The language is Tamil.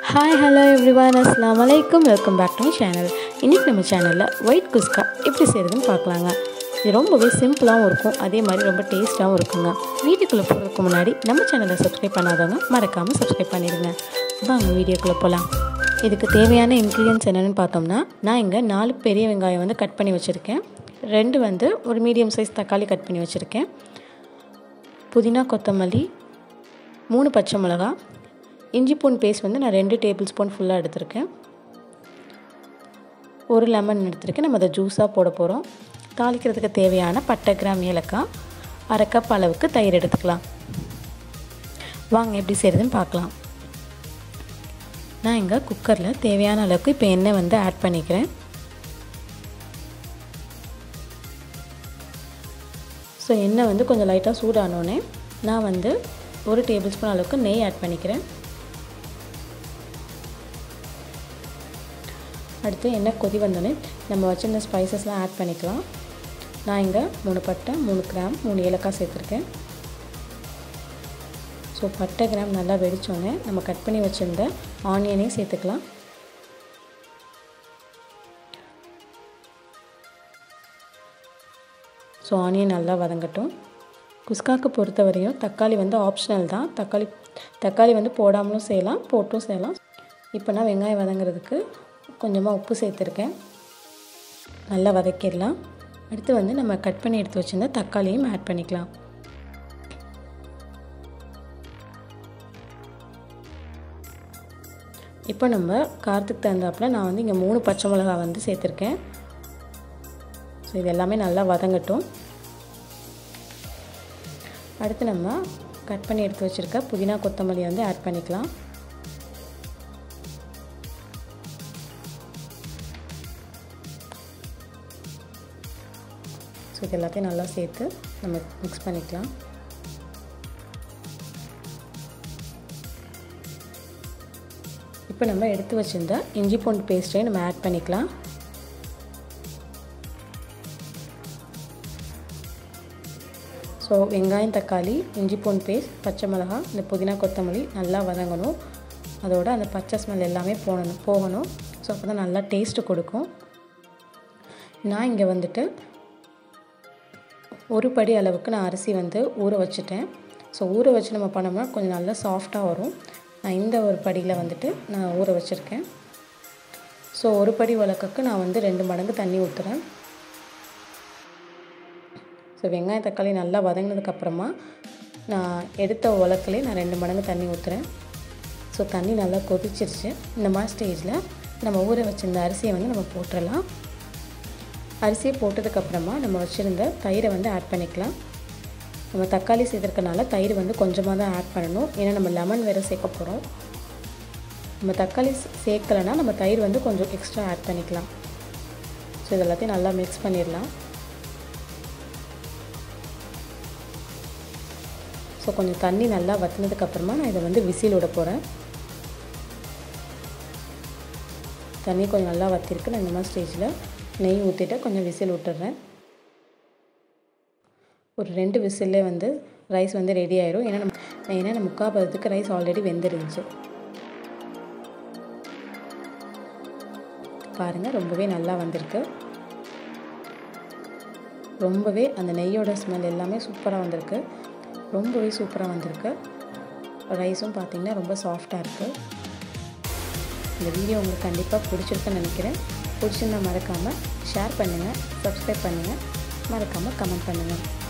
ஹாய் ஹலோ எவ்ரிவான் அஸ்லாம் வலைக்கும் welcome back to my channel இன்றைக்கி நம்ம சேனலில் ஒயிட் குஸ்கா எப்படி செய்கிறதுன்னு பார்க்கலாங்க இது ரொம்பவே சிம்பிளாகவும் இருக்கும் அதே மாதிரி ரொம்ப டேஸ்ட்டாகவும் இருக்குங்க வீடியோக்குள்ளே போகிறதுக்கு முன்னாடி நம்ம சேனலை சப்ஸ்கிரைப் பண்ணாதவங்க மறக்காமல் சப்ஸ்கிரைப் பண்ணிடுங்க வாங்க வீடியோக்குள்ளே போகலாம் இதுக்கு தேவையான இன்க்ரீடியன்ஸ் என்னென்னு பார்த்தோம்னா நான் இங்கே நாலு பெரிய வெங்காயம் வந்து கட் பண்ணி வச்சுருக்கேன் ரெண்டு வந்து ஒரு மீடியம் சைஸ் தக்காளி கட் பண்ணி வச்சுருக்கேன் புதினா கொத்தமல்லி மூணு பச்சை மிளகா இஞ்சி பூண்டு பேஸ்ட் வந்து நான் ரெண்டு டேபிள் ஸ்பூன் ஃபுல்லாக எடுத்திருக்கேன் ஒரு லெமன் எடுத்திருக்கேன் நம்ம அதை ஜூஸாக போட போகிறோம் தாளிக்கிறதுக்கு தேவையான பட்டை கிராம் ஏலக்காய் அரை கப் அளவுக்கு தயிர் எடுத்துக்கலாம் வாங்க எப்படி செய்கிறதுன்னு பார்க்கலாம் நான் இங்கே குக்கரில் தேவையான அளவுக்கு இப்போ எண்ணெய் வந்து ஆட் பண்ணிக்கிறேன் ஸோ எண்ணெய் வந்து கொஞ்சம் லைட்டாக சூடானோடனே நான் வந்து ஒரு டேபிள் ஸ்பூன் அளவுக்கு நெய் ஆட் பண்ணிக்கிறேன் அடுத்து எண்ணெய் கொதி வந்தோடனே நம்ம வச்சுருந்த ஸ்பைசஸ்லாம் ஆட் பண்ணிக்கலாம் நான் இங்கே மூணு பட்டை மூணு கிராம் மூணு ஏலக்காய் சேர்த்துருக்கேன் ஸோ பட்டை கிராம் நல்லா வெடித்தோடனே நம்ம கட் பண்ணி வச்சுருந்த ஆனியனையும் சேர்த்துக்கலாம் ஸோ ஆனியன் நல்லா வதங்கட்டும் குஸ்காக்கு பொறுத்த வரையும் தக்காளி வந்து ஆப்ஷனல் தான் தக்காளி தக்காளி வந்து போடாமலும் செய்யலாம் போட்டும் செய்யலாம் இப்போ நான் வெங்காயம் வதங்குறதுக்கு கொஞ்சமாக உப்பு சேர்த்துருக்கேன் நல்லா வதக்கிடலாம் அடுத்து வந்து நம்ம கட் பண்ணி எடுத்து வச்சுருந்த தக்காளியும் ஆட் பண்ணிக்கலாம் இப்போ நம்ம காரத்துக்கு தகுந்தாப்பில் நான் வந்து இங்கே மூணு பச்சை மிளகா வந்து சேர்த்துருக்கேன் ஸோ இது எல்லாமே நல்லா வதங்கட்டும் அடுத்து நம்ம கட் பண்ணி எடுத்து வச்சுருக்க புதினா கொத்தமல்லி வந்து ஆட் பண்ணிக்கலாம் ஸோ இது எல்லாத்தையும் நல்லா சேர்த்து நம்ம மிக்ஸ் பண்ணிக்கலாம் இப்போ நம்ம எடுத்து வச்சுருந்த இஞ்சி பூண்டு பேஸ்ட்டையும் நம்ம ஆட் பண்ணிக்கலாம் ஸோ வெங்காயம் தக்காளி இஞ்சி பூண்டு பேஸ்ட் பச்சை மிளகா இந்த புதினா கொத்தமல்லி நல்லா வதங்கணும் அதோட அந்த பச்சை ஸ்மெல் எல்லாமே போகணும் போகணும் ஸோ அப்போ தான் நல்லா டேஸ்ட்டு கொடுக்கும் நான் இங்கே வந்துட்டு ஒரு படி அளவுக்கு நான் அரிசி வந்து ஊற வச்சுட்டேன் ஸோ ஊற வச்சு நம்ம பண்ணோம்னா கொஞ்சம் நல்லா சாஃப்டாக வரும் நான் இந்த ஒரு படியில் வந்துட்டு நான் ஊற வச்சுருக்கேன் ஸோ ஒரு படி உலக்கக்கு நான் வந்து ரெண்டு மடங்கு தண்ணி ஊற்றுறேன் ஸோ வெங்காயம் தக்காளி நல்லா வதங்கினதுக்கப்புறமா நான் எடுத்த உலக்கிலே நான் ரெண்டு மடங்கு தண்ணி ஊற்றுறேன் ஸோ தண்ணி நல்லா கொதிச்சிருச்சு இந்த மாதிரி ஸ்டேஜில் நம்ம ஊற வச்சுருந்த அரிசியை வந்து நம்ம போட்டுடலாம் அரிசியை போட்டதுக்கப்புறமா நம்ம வச்சுருந்த தயிரை வந்து ஆட் பண்ணிக்கலாம் நம்ம தக்காளி சேர்த்துருக்கனால தயிர் வந்து கொஞ்சமாக தான் ஆட் பண்ணணும் ஏன்னா நம்ம லெமன் வேறு சேர்க்க போகிறோம் நம்ம தக்காளி சேர்க்கலைன்னா நம்ம தயிர் வந்து கொஞ்சம் எக்ஸ்ட்ரா ஆட் பண்ணிக்கலாம் ஸோ இது எல்லாத்தையும் நல்லா மிக்ஸ் பண்ணிடலாம் ஸோ கொஞ்சம் தண்ணி நல்லா வற்றினதுக்கப்புறமா நான் இதை வந்து விசில் விட போகிறேன் தண்ணி கொஞ்சம் நல்லா வற்றிருக்கு நான் இந்த மாதிரி ஸ்டேஜில் நெய் ஊற்றிட்டு கொஞ்சம் விசில் விட்டுறேன் ஒரு ரெண்டு விசில்லே வந்து ரைஸ் வந்து ரெடி ஆயிரும் ஏன்னா நம்ம ஏன்னா நம்ம முக்கால் பதத்துக்கு ரைஸ் ஆல்ரெடி வெந்துருந்துச்சு பாருங்கள் ரொம்பவே நல்லா வந்திருக்கு ரொம்பவே அந்த நெய்யோட ஸ்மெல் எல்லாமே சூப்பராக வந்திருக்கு ரொம்பவே சூப்பராக வந்திருக்கு ரைஸும் பார்த்திங்கன்னா ரொம்ப சாஃப்டாக இருக்குது இந்த வீடியோ உங்களுக்கு கண்டிப்பாக பிடிச்சிருக்குன்னு நினைக்கிறேன் பிடிச்சிருந்தா மறக்காமல் ஷேர் பண்ணுங்கள் சப்ஸ்கிரைப் பண்ணுங்கள் மறக்காமல் கமெண்ட் பண்ணுங்கள்